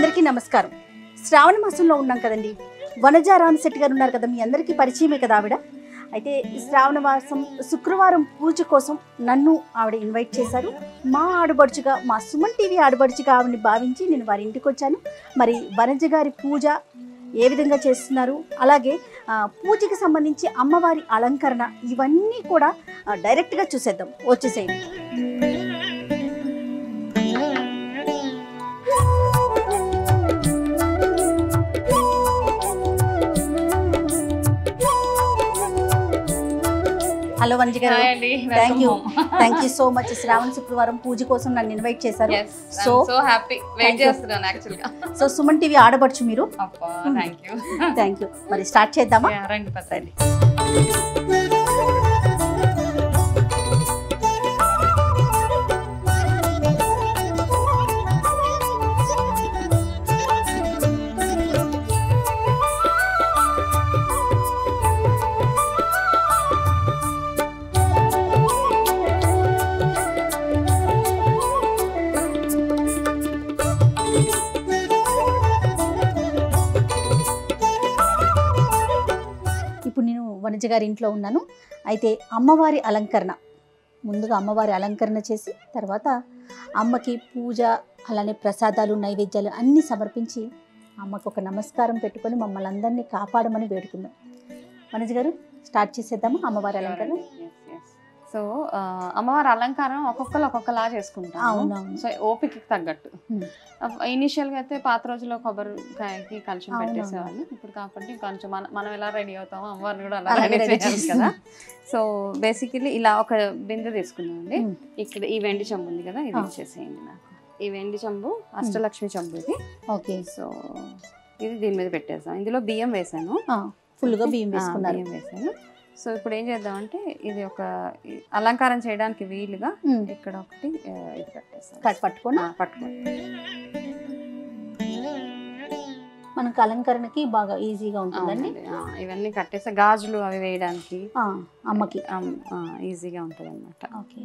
అందరికీ నమస్కారం శ్రావణ మాసంలో ఉన్నాం కదండి వనజ రామశెట్టి గారు ఉన్నారు కదా మీ అందరికీ పరిచయమే కదా ఆవిడ అయితే ఈ శ్రావణ మాసం శుక్రవారం పూజ కోసం నన్ను ఆవిడ ఇన్వైట్ చేశారు మా ఆడబడుచుగా మా సుమన్ టీవీ ఆడబడుచుగా ఆవిడని భావించి నేను వారి ఇంటికి వచ్చాను మరి వనజ గారి పూజ ఏ విధంగా చేస్తున్నారు అలాగే ఆ, పూజకి సంబంధించి అమ్మవారి అలంకరణ ఇవన్నీ కూడా ఆ, డైరెక్ట్గా చూసేద్దాం వచ్చేసేయండి హలో వంజి గారు హాయ్ అండి thank you thank you so much శ్రావణ శుక్రవారం పూజ కోసం నన్ను ఇన్వైట్ చేశారు So, so happy thank wait you. చేస్తున్నాను యాక్చువల్ గా సో సుమన్ టీవీ ఆడబడుచు మీరు అబ్బా థ్యాంక్ యూ థ్యాంక్ యూ మరి స్టార్ట్ చేద్దామా రండి పదండి ఇప్పుడు నేను వనజ గారి ఇంట్లో ఉన్నాను అయితే అమ్మవారి అలంకరణ ముందుగా అమ్మవారి అలంకరణ చేసి తర్వాత అమ్మకి పూజ అలానే ప్రసాదాలు నైవేద్యాలు అన్నీ సమర్పించి అమ్మకు ఒక నమస్కారం పెట్టుకొని మమ్మల్ని అందరినీ కాపాడమని వేడుకుందాం వనజ గారు స్టార్ట్ చేసేద్దామా అమ్మవారి అలంకరణ సో అమ్మవారి అలంకారం ఒక్కొక్కరు ఒక్కొక్కలా చేసుకుంటాం అవునవును సో ఓపిక తగ్గట్టు Hmm. ఇనిషియల్ గా అయితే పాత రోజుల్లో కొబ్బరికాయకి కలిసి అవునవును. పెట్టేసేవాళ్ళు ఇప్పుడు కాబట్టి కొంచెం మన మనం ఎలా రెడీ అవుతామో అమ్మవారిని కూడా అలా అలాగే రెడీ ready చేయాలి చేస్తాం. కదా సో బేసికలీ ఇలా ఒక బిందె తీసుకున్నాం అండి Hmm. ఇక్కడ ఈ వెండి చెంబు ఉంది కదా ఇది Ah. ఇచ్చేసేయండి నాకు ఈ వెండి చెంబు అష్టలక్ష్మి చెంబు ఇది ఓకే సో ఇది దీని మీద పెట్టేసాం ఇందులో బియ్యం వేసాను ఫుల్గా బియ్యం ఆ, వేసుకున్నారు బియ్యం వేసాను సో ఇప్పుడు ఏం చేద్దామంటే ఇది ఒక ఈ అలంకారం చేయడానికి వీలుగా ఉమ్. ఇక్కడ ఒకటి ఆ, ఇది పెట్టేసాను కట్ పట్టుకొని ఆ, పట్టుకోండి మనకు అలంకరణకి బాగా ఈజీగా ఉంటుందండి అవునండి. ఆ, ఇవన్నీ కట్టేస్తే గాజులు అవి వేయడానికి ఆ, అమ్మకి ఈజీగా ఉంటుంది అనమాట ఓకే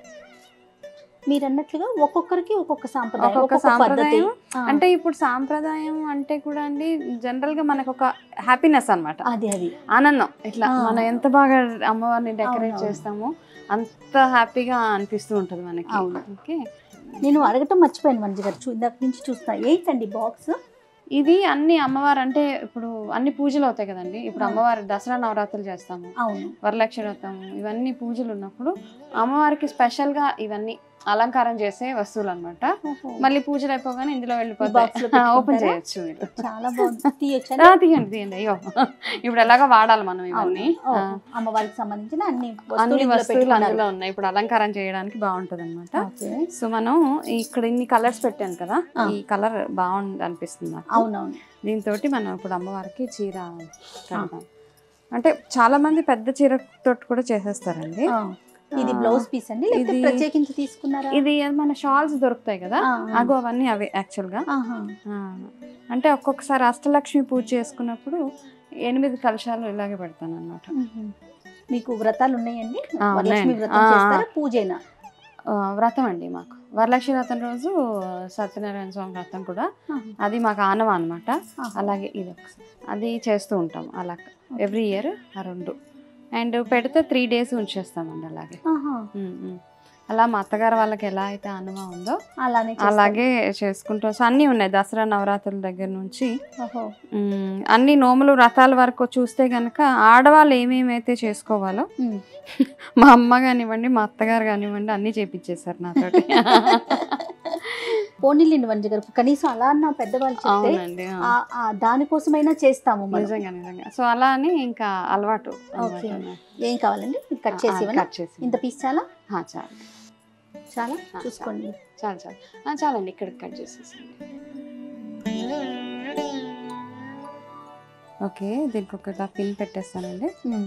మీరు అన్నట్లుగా ఒక్కొక్కరికి ఒక్కొక్క సాంప్రదాయం ఒక్కొక్క ఒక్కొక్క పద్ధతి సాంప్రదాయం ఆ, అంటే ఇప్పుడు సాంప్రదాయం అంటే కూడా అండి జనరల్ గా మనకు ఒక హ్యాపీనెస్ అన్నమాట అది అది ఆనందం ఇట్లా ఆ. మనం ఎంత బాగా అమ్మవారిని డెకరేట్ అవునవును. చేస్తామో అంత హ్యాపీగా అనిపిస్తూ ఉంటుంది మనకి అవును. ఓకే నేను అడగటం మర్చిపోయాను మంచి గారు చూ ఇందాక నుంచి చూస్తున్నా ఏంటండి బాక్స్ ఇది అన్ని అమ్మవారు అంటే ఇప్పుడు అన్ని పూజలు అవుతాయి కదండి ఇప్పుడు ఆ. అమ్మవారి దసరా నవరాత్రులు చేస్తాము అవును వరలక్ష్మి వ్రతము ఇవన్నీ పూజలు ఉన్నప్పుడు అమ్మవారికి స్పెషల్ గా ఇవన్నీ అలంకారం చేసే వస్తువులు అనమాట మళ్ళీ పూజలు అయిపోగానే ఇందులో box లో వెళ్ళిపోతాయి పెట్టుకుంటారా? ఓపెన్ చేయొచ్చు మీరు చాలా బాగుంది తీయొచ్చా ఆ, తీయండి తీయండి అయ్యో ఇప్పుడు ఎలాగో వాడాలి మనం ఇవన్నీ ఓ, ఆ, అమ్మవారికి సంబంధించిన అన్ని అన్ని వస్తువులు ఇందులో వస్తువులు పెట్టుకున్నారు. అందులో ఉన్నాయి ఇప్పుడు అలంకారం చేయడానికి బాగుంటది అనమాట ఓకే సో మనం ఇక్కడ ఇన్ని కలర్స్ పెట్టాను కదా ఆ. ఈ కలర్ బాగుంది అనిపిస్తుంది నాకు అవునవును దీంతో మనం ఇప్పుడు అమ్మవారికి చీర కడదాం అంటే చాలా మంది పెద్ద చీర తోటి కూడా చేసేస్తారండి ఆ, ఇది ఆ, బ్లౌజ్ పీస్ అండి లేకపోతే ఇది- ప్రత్యేకించి తీసుకున్నారా ఇది మన షాల్స్ దొరుకుతాయి కదా ఆ, ఆ. అగో అవన్నీ అవే యాక్చువల్ గా ఆహా. ఆ, అంటే ఒక్కొక్కసారి అష్టలక్ష్మి పూజ చేసుకున్నప్పుడు ఎనిమిది కలశాలు ఇలాగే పెడతాను అనమాట మ్మ్. మీకు వ్రతాలు ఉన్నాయండి ఆ, వరలక్ష్మి ఉన్నాయండి. వ్రతం ఆ, చేస్తారా పూజేనా వ్రతం అండి మాకు వరలక్ష్మి వ్రతం రోజు సత్యనారాయణ స్వామి వ్రతం కూడా అది మాకు ఆనవ అనమాట ఆహా. అలాగే ఇది ఒకసారి అది చేస్తూ ఉంటాం అలా ఎవ్రీ ఇయర్ ఆ రెండు అండ్ పెడితే త్రీ డేస్ ఉంచేస్తామండి అలాగే ఆహా. ఉమ్, ఉమ్. అలా మా అత్తగారు వాళ్ళకి ఎలా అయితే అనుభవం ఉందో అలానే చేస్తారు. అలాగే చేసుకుంటాం సో అన్నీ ఉన్నాయి దసరా నవరాత్రుల దగ్గర నుంచి ఓహో. ఉమ్, అన్ని నోములు వ్రతాల వరకు చూస్తే కనుక ఆడవాళ్ళు ఏమేమైతే చేసుకోవాలో మ్మ్. మా అమ్మ కానివ్వండి మా అత్తగారు కానివ్వండి అన్నీ చేపించేశారు నాతోటి పోనీలేండి వంజ గారు కనీసం అలా అన్న పెద్దవాళ్ళు చెప్తే అవునండి ఆ. ఆ- ఆ దానికోసమైనా చేస్తాము మనం నిజంగా నిజంగా సో అలా అని ఇంకా అలవాటు అన్నమాట ఓకే. నాకు. ఏం కావాలండి ఇది కట్ చేసి ఆ, ఇవ్వనా? కట్ చేసి ఇంత పీస్ చాలా ఆ, చాలు చాలా ఆ, చూసుకోండి చాలు చాలు ఆ, చాలండి ఇక్కడికి కట్ చేసేసండి ఓకే దీనికి ఒక పిన్ పెట్టేస్తానండి మ్మ్.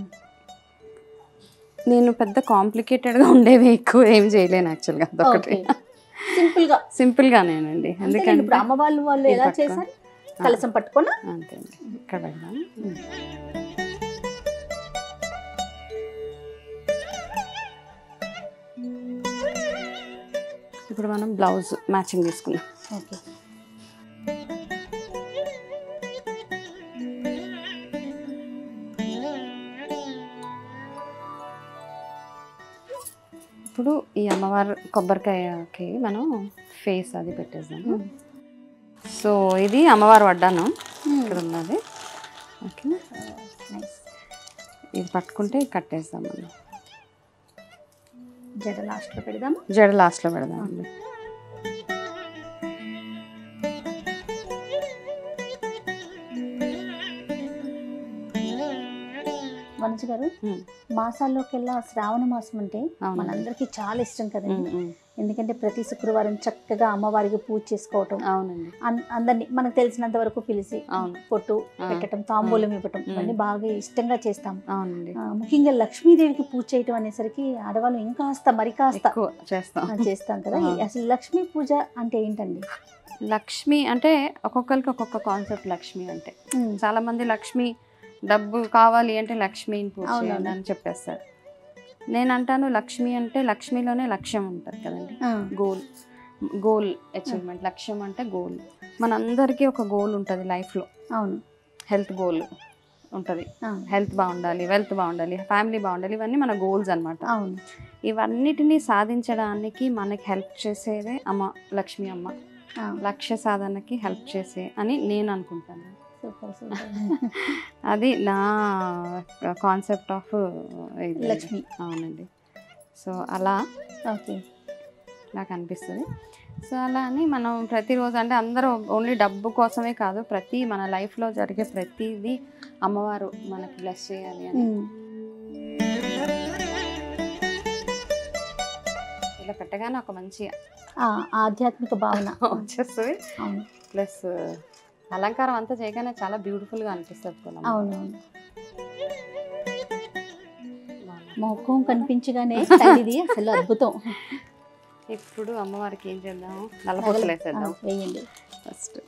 నేను పెద్ద కాంప్లికేటెడ్గా ఉండేవి ఎక్కువ ఏం చేయలేను యాక్చువల్గా అదొకటి ఓకే. సింపుల్ గా సింపుల్ గానేనండి అంతేనండి ఎందుకంటే ఇప్పుడు అమ్మ వాళ్ళు వాళ్ళు ఇది ఎలా పట్టుకో. చేశారు కలసం పట్టుకోనా అంతే అండి ఇక్కడ పెడదాం ఇప్పుడు మనం బ్లౌజ్ మ్యాచింగ్ తీసుకుందాం ఓకే ఇప్పుడు ఈ అమ్మవారు కొబ్బరికాయకి మనం ఫేస్ అది పెట్టేద్దాము సో ఇది అమ్మవారు వడ్డాను ఇక్కడ ఉన్నది ఓకేనా నైస్ ఇది పట్టుకుంటే కట్టేస్తాం మనం జడ లాస్ట్లో పెడదాము జడ లాస్ట్లో పెడదామండి వనజ గారు ఉమ్, మాసాల్లోకెల్లా శ్రావణ మాసం అంటే అవును. మనందరికీ చాలా ఇష్టం ఉమ్, కదండి ఉమ్. ఎందుకంటే ప్రతి శుక్రవారం చక్కగా అమ్మవారికి పూజ చేసుకోవటం అవునండి అన్- అందరినీ మనకు తెలిసినంత వరకు పిలిచి అవును పొట్టు ఆ. పెట్టడం తాంబూలం ఇవ్వటం ఉమ్. ఇవన్నీ బాగా ఇష్టంగా చేస్తాం అవునండి ఆ, ముఖ్యంగా లక్ష్మీదేవికి పూజ చేయటం అనేసరికి ఆడవాళ్ళు ఇంకాస్త మరి కాస్త ఎక్కువ చేస్తాం ఆ, చేస్తాం కదా ఆ. ఈ- అసలు లక్ష్మీ పూజ అంటే ఏంటండి లక్ష్మి అంటే ఒక్కొక్కరికి ఒక్కొక్క కాన్సెప్ట్ లక్ష్మి అంటే ఉమ్, చాలా మంది లక్ష్మి డబ్బు కావాలి అంటే లక్ష్మిని పూజ అవునవును. చేయండి అని చెప్పేస్తారు నేను అంటాను లక్ష్మి అంటే లక్ష్మిలోనే లక్ష్యం ఉంటుంది కదండి ఆ, గోల్ గోల్ అచీవ్మెంట్ లక్ష్యం అంటే గోల్ మనందరికీ ఒక గోల్ ఉంటుంది లైఫ్లో అవును హెల్త్ గోల్ ఉంటుంది ఆ, హెల్త్ బాగుండాలి వెల్త్ బాగుండాలి ఫ్యామిలీ బాగుండాలి ఇవన్నీ మన గోల్స్ అన్నమాట అవును ఇవన్నిటిని సాధించడానికి మనకి హెల్ప్ చేసేదే అమ్మ లక్ష్మి అమ్మ ఆ, లక్ష్య సాధనకి హెల్ప్ చేసే అని నేను అనుకుంటాను సూపర్ సూపర్ అది నా కాన్సెప్ట్ ఆఫ్ లక్ష్మి అవునండి సో అలా ఓకే నాకు అనిపిస్తుంది సో అలా అని మనం ప్రతిరోజు అంటే అందరూ ఓన్లీ డబ్బు కోసమే కాదు ప్రతి మన లైఫ్లో జరిగే ప్రతిదీ అమ్మవారు మనకి బ్లెస్ చేయాలి అని ఉమ్, ఇలా పెట్టగానే ఒక మంచి ఆ, ఆధ్యాత్మిక భావన వచ్చేస్తుంది అవును ప్లస్ అలంకారం అంతా చేయగానే చాలా బ్యూటిఫుల్గా అనిపిస్తుంది కూడా అవును అవును బాగుంది. మొఖం కనిపించగానే తల్లిది అసలు అద్భుతం ఇప్పుడు అమ్మవారికి ఏం చేద్దాం నల్లపూసలు వేసేద్దాం ఆ, వేయండి ఫస్ట్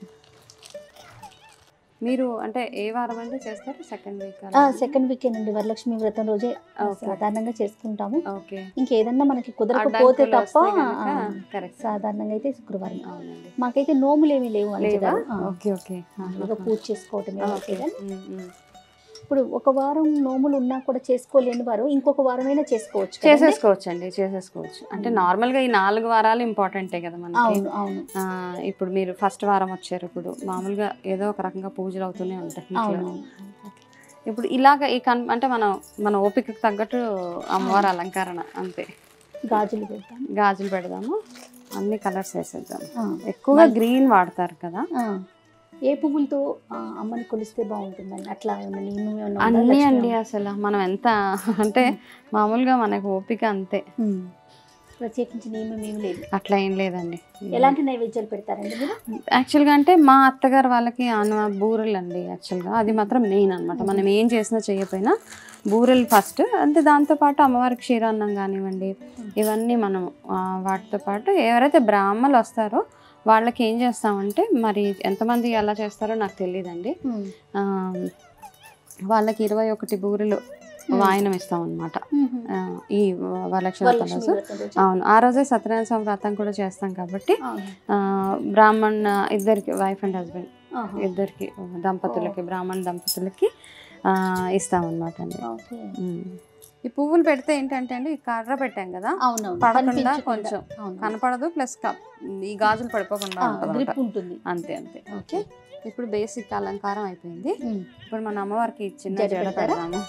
మీరు అంటే ఏ వారం అంటే చేస్తారు సెకండ్ వీక్ సెకండ్ వీకెండ్ అండి వరలక్ష్మి వ్రతం రోజే ఓకే. సాధారణంగా చేసుకుంటాము ఓకే ఇంకేదన్నా మనకి కుదరకపోతే తప్ప ఆ, కరెక్ట్ సాధారణంగా అయితే శుక్రవారం అవునండి మాకైతే నోములు ఏమీ లేవు లేవా అంటారు ఓకే ఓకే మామూలుగా పూజ చేసుకోవటమే ఓకే ఓకే ఇప్పుడు ఒక వారం నోములు ఉన్నా కూడా చేసుకోలేని వారు ఇంకొక వారమైనా చేసుకోవచ్చు కదండి? చేసేసుకోవచ్చు అండి చేసేసుకోవచ్చు అంటే నార్మల్ గా ఈ నాలుగు వారాలు ఇంపార్టెంటే కదా మనకి అవును అవును ఆ, ఇప్పుడు మీరు ఫస్ట్ వారం వచ్చారు ఇప్పుడు మామూలుగా ఏదో ఒక రకంగా పూజలు అవుతూనే ఉంటాయి ఇంట్లో. అవును ఇప్పుడు ఇలాగ ఈ కన్ అంటే మనం మన ఓపికకు తగ్గట్టు అమ్మవారి అలంకరణ అంతే గాజులు పెడతాం గాజులు పెడదాము అన్ని కలర్స్ వేసేద్దాం ఆ, ఎక్కువగా గ్రీన్ వాడతారు కదా ఆ. ఏ పువ్వులతో ఆ, అమ్మని కొలిస్తే బాగుంటుందండి అట్లా ఏమన్నా నియమం ఏమన్నా ఉందా? అన్నీ లక్ష్మీ అండి అసలు మనం ఎంత అంటే మామూలుగా మనకు ఓపిక అంతే ఉమ్. ప్రత్యేకించి నియమం ఏమి లేదు అట్లా ఏం లేదండి ఎలాంటి నైవేద్యాలు పెడతారండి మీరు యాక్చువల్గా అంటే మా అత్తగారు వాళ్ళకి ఆన బూరెలు అండి యాక్చువల్గా అది మాత్రం మెయిన్ అనమాట మనం ఏం చేసినా చేయకపోయినా బూరెలు ఫస్ట్ అంటే దాంతోపాటు అమ్మవారికి క్షీరాన్నం కానివ్వండి ఇవన్నీ మనం ఆ, వాటితో పాటు ఎవరైతే బ్రాహ్మలు వస్తారో వాళ్ళకి ఏం చేస్తామంటే మరి ఎంతమంది ఎలా చేస్తారో నాకు తెలియదండి ఉమ్. వాళ్ళకి ఇరవై ఒకటి బూరెలు వాయనం ఇస్తాం అనమాట ఉమ్. ఈ వరలక్ష్మి వరలక్ష్మి రోజు వ్రతం రోజు. అవును ఆ రోజే సత్యనారాయణ స్వామి వ్రతం కూడా చేస్తాం కాబట్టి అవును. ఆ, బ్రాహ్మణ్ ఇద్దరికి వైఫ్ అండ్ హస్బెండ్ ఆహా. ఇద్దరికి దంపతులకి బ్రాహ్మణ దంపతులకి ఆ, ఇస్తామన్నమాట అండి ఓకే. ఉమ్. ఈ పువ్వులు పెడితే ఏంటంటే అండి ఈ కర్ర పెట్టాం కదా అవునవును పడకుండా కనిపించకుండా. కొంచెం అవును. కనపడదు ప్లస్ ఈ గాజులు పడిపోకుండా ఆ, ఉంటుంది గ్రిప్ ఉంటుంది అంతే అంతే ఓకే ఇప్పుడు బేసిక్ అలంకారం అయిపోయింది ఉమ్. ఇప్పుడు మన అమ్మవారికి చిన్న జడ జడ పెడతారా? పెడదాము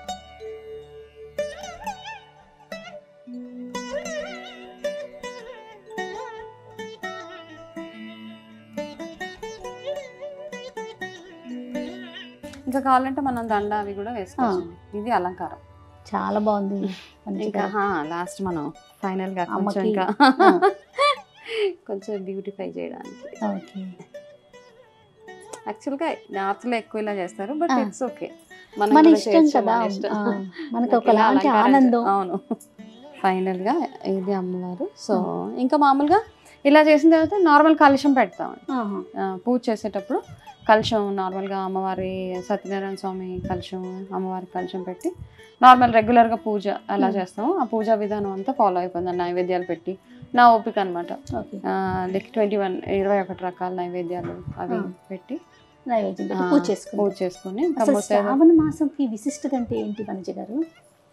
ఇంకా కావాలంటే మనం దండ అవి కూడా వేసుకోవచ్చు ఇది అలంకారం చాలా బాగుంది ఇంకా మంచిగా లాస్ట్ మనం ఫైనల్ గా కొంచెం అమ్మకి. ఇంకా ఆ. కొంచెం బ్యూటిఫై చేయడానికి ఓకే యాక్చువల్ గా నార్త్ లో ఎక్కువ ఇలా చేస్తారు బట్ ఆ. ఇట్స్ ఓకే మన ఇష్టం కదా ఆ, మనకు ఒకలాంటి ఆనందం అవును ఫైనల్ గా ఇది అమ్మవారు సో ఇంకా మామూలుగా ఇలా చేసిన తర్వాత నార్మల్ కలుషం పెడతాం ఆహా. ఆ, పూజ చేసేటప్పుడు కలుషం నార్మల్గా అమ్మవారి సత్యనారాయణ స్వామి కలుషం అమ్మవారి కలుషం పెట్టి నార్మల్ రెగ్యులర్గా పూజ ఎలా Hmm. చేస్తామో ఆ పూజా విధానం అంతా ఫాలో అయిపోయింది నైవేద్యాలు పెట్టి నా ఓపిక అనమాట ఓకే లైక్ ట్వంటీ వన్ ఇరవై ఒకటి రకాల నైవేద్యాలు అవి Hmm. పెట్టి నైవేద్యం పెట్టి ఆ, పూజ చేసుకుంటాం పూజ చేసుకుని ఇంకా అసలు ముత్తైదు- శ్రావణ మాసంకి విశిష్టత అంటే ఏంటి వనజ గారు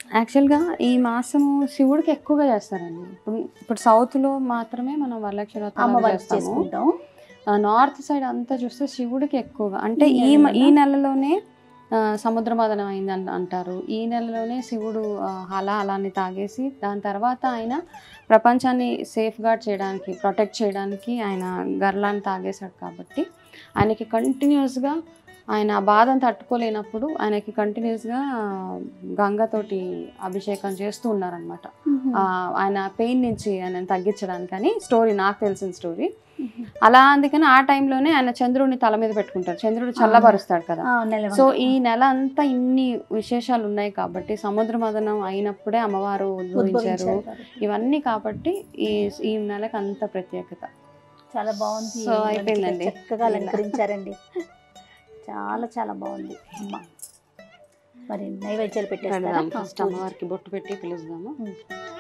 యాక్చువల్గా ఈ మాసము శివుడికి ఎక్కువగా చేస్తారండి ఇప్పుడు ఇప్పుడు సౌత్లో మాత్రమే మనం వరలక్ష్మి వ్రతం అమ్మవారికి చేస్తాము చేసుకుంటాం నార్త్ సైడ్ అంతా చూస్తే శివుడికి ఎక్కువగా అంటే ఈ ఈ మ- ఈ నెలలోనా? నెలలోనే ఆ, సముద్రమదనం అయింది అన్- అంటారు ఈ నెలలోనే శివుడు ఆ, అలా అలాని తాగేసి దాని తర్వాత ఆయన ప్రపంచాన్ని సేఫ్ గార్డ్ చేయడానికి ప్రొటెక్ట్ చేయడానికి ఆయన గర్లాన్ని తాగేశాడు కాబట్టి ఆయనకి కంటిన్యూస్గా ఆయన ఆ బాధను తట్టుకోలేనప్పుడు ఆయనకి కంటిన్యూస్గా గంగతోటి అభిషేకం చేస్తూ ఉన్నారనమాట ఆయన పెయిన్ నుంచి ఆయన తగ్గించడానికి అని స్టోరీ నాకు తెలిసిన స్టోరీ అలా అందుకని ఆ టైంలోనే ఆయన చంద్రుడిని తల మీద పెట్టుకుంటారు చంద్రుడు చల్లబరుస్తాడు కదా ఆ, నెలవంక. సో ఈ నెల అంతా ఇన్ని విశేషాలు ఉన్నాయి కాబట్టి సముద్ర మదనం అయినప్పుడే అమ్మవారు ఉద్భవించారు ఉద్భవించారు కాబట్టి. ఇవన్నీ కాబట్టి ఈ ఈ నెలకు అంత ప్రత్యేకత చాలా బాగుంది సో అయిపోయిందండి. చక్కగా అలంకరించారండి చాలా చాలా బాగుంది అమ్మ మరి నైవేద్యాలు పెట్టేస్తారా పెడదాం ఆ, ఫస్ట్ పూజ. అమ్మవారికి బొట్టు పెట్టి పిలుస్తాము ఉమ్.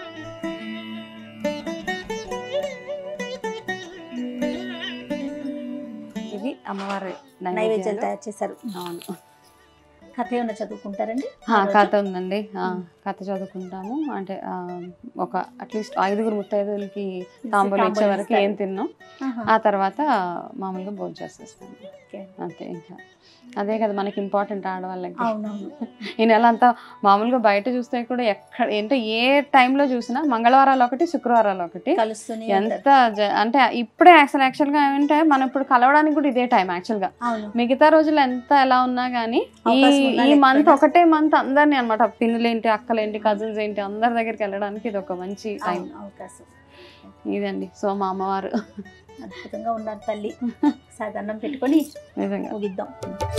ఇది అమ్మవారి నైవేద్యాలు నైవేద్యాలు తయారు చేశారు అవును కథ ఏమన్నా చదువుకుంటారండి ఆ, ఆ రోజు? కథ ఉందండి ఆ, మ్మ్. కథ చదువుకుంటాము అంటే ఆ, ఒక అట్లీస్ట్ ఐదుగురు ముత్తైదులకి తాంబూలు ఇచ్చే తాంబూలం వరకు ఇస్తారు. ఏం తిన్నాం ఆహా. ఆ తర్వాత మామూలుగా భోజనం చేసేస్తాము ఓకే. అంతే ఇంకా అదే కదా మనకి ఇంపార్టెంట్ ఆడవాళ్ళకి అవునవును ఈ నెల అంతా మామూలుగా బయట చూస్తే కూడా ఎక్కడ అంటే ఏ టైంలో చూసినా మంగళవారాలు ఒకటి శుక్రవారాలు ఒకటి కలుస్తూనే ఎంత ఉంటారు. జ- అంటే ఇప్పుడే అసలు యాక్చువల్గా ఏమంటే మనం ఇప్పుడు కలవడానికి కూడా ఇదే టైం యాక్చువల్గా అవును మిగతా రోజులు ఎంత ఎలా ఉన్నా కానీ ఈ అవకాశం ఉన్నా ఈ మంత్ లేకపోయినా. ఒకటే మంత్ అందరినీ అనమాట పిన్నులేంటి అక్కలేంటి కజిన్స్ ఏంటి అందరి దగ్గరికి వెళ్ళడానికి ఇది ఒక మంచి టైం అవును అవకాశం ఇదండి సో మా అమ్మవారు అద్భుతంగా ఉన్నారు తల్లి సాధారణం పెట్టుకొని నిజంగా ముగిద్దాం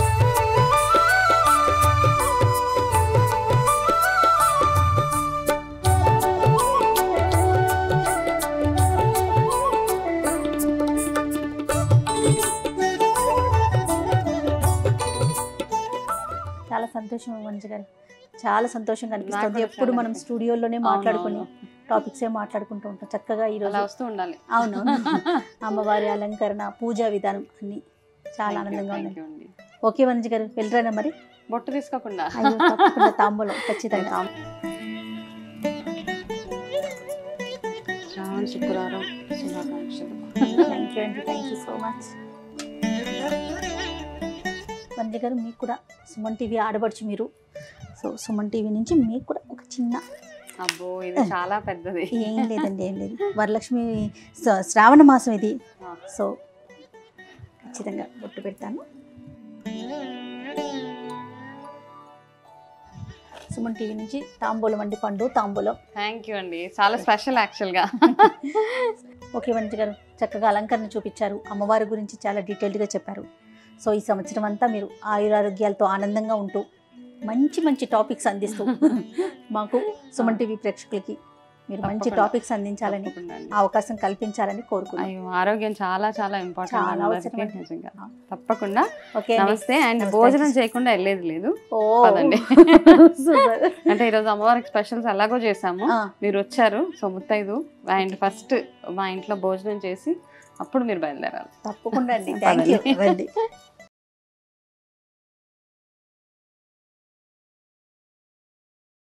చాలా సంతోషం మంచి గారు చాలా సంతోషంగా అనిపిస్తుంది కూడా ఎప్పుడు చాలా మనం సంతోషం. స్టూడియోలోనే మాట్లాడుకుని అవునవును. టాపిక్స్ ఏ మాట్లాడుకుంటూ ఉంటాం చక్కగా ఈ అలా రోజు వస్తూ ఉండాలి అవును అమ్మవారి అలంకరణ పూజా విధానం అన్ని చాలా Thank you, ఆనందంగా thank ఉంది you అండి. ఓకే వనిజ్ గారు వెళ్ళరానా మరి బొట్టు తీసుకోకుండా అయ్యో తప్పకుండా తాంబూలం ఖచ్చితంగా శ్రావణ శుక్రవారం శుభాకాంక్షలు థ్యాంక్ యూ అండి thank you so much Vanija గారు మీకు కూడా సుమన్ టీవీ ఆడబడుచు మీరు సో సుమన్ టీవీ నుంచి మీకు కూడా ఒక చిన్న అబ్బో ఇది చాలా పెద్దది ఏం లేదండి ఏం లేదు వరలక్ష్మి శ్ర- శ్రావణ మాసం ఇది ఆ. సో ఖచ్చితంగా బొట్టు పెడతాను సుమన్ టీవీ నుంచి తాంబూలం అండి పండు తాంబూలం థ్యాంక్ యూ అండి చాలా స్పెషల్ యాక్చువల్గా ఓకే వంటి గారు చక్కగా అలంకరణ చూపించారు అమ్మవారి గురించి చాలా డీటెయిల్డ్గా చెప్పారు సో ఈ సంవత్సరం అంతా మీరు ఆయురారోగ్యాలతో ఆనందంగా ఉంటూ మంచి మంచి టాపిక్స్ అందిస్తూ మాకు సుమన్ టీవీ ప్రేక్షకులకి మీరు మంచి తప్పకుండా. టాపిక్స్ అందించాలని తప్పకుండా అండి. ఆ అవకాశం కల్పించాలని కోరుకున్నాను అయ్యో ఆరోగ్యం చాలా చాలా ఇంపార్టెంట్ చాలా అందరికీ అవసరం అండి. నిజంగా ఆ. తప్పకుండా ఓకే అండి. నమస్తే అండ్ నమస్తే. భోజనం చేయకుండా వెళ్ళేది లేదు ఓ పదండి. సూపర్ అంటే ఈరోజు అమ్మవారికి స్పెషల్స్ ఎలాగో చేసాము ఆ, మీరు వచ్చారు సో ముత్తైదు అండ్ ఫస్ట్ మా ఇంట్లో భోజనం చేసి అప్పుడు మీరు బయలుదేరాలి తప్పకుండా అండి థ్యాంక్ యూ పదండి. రండి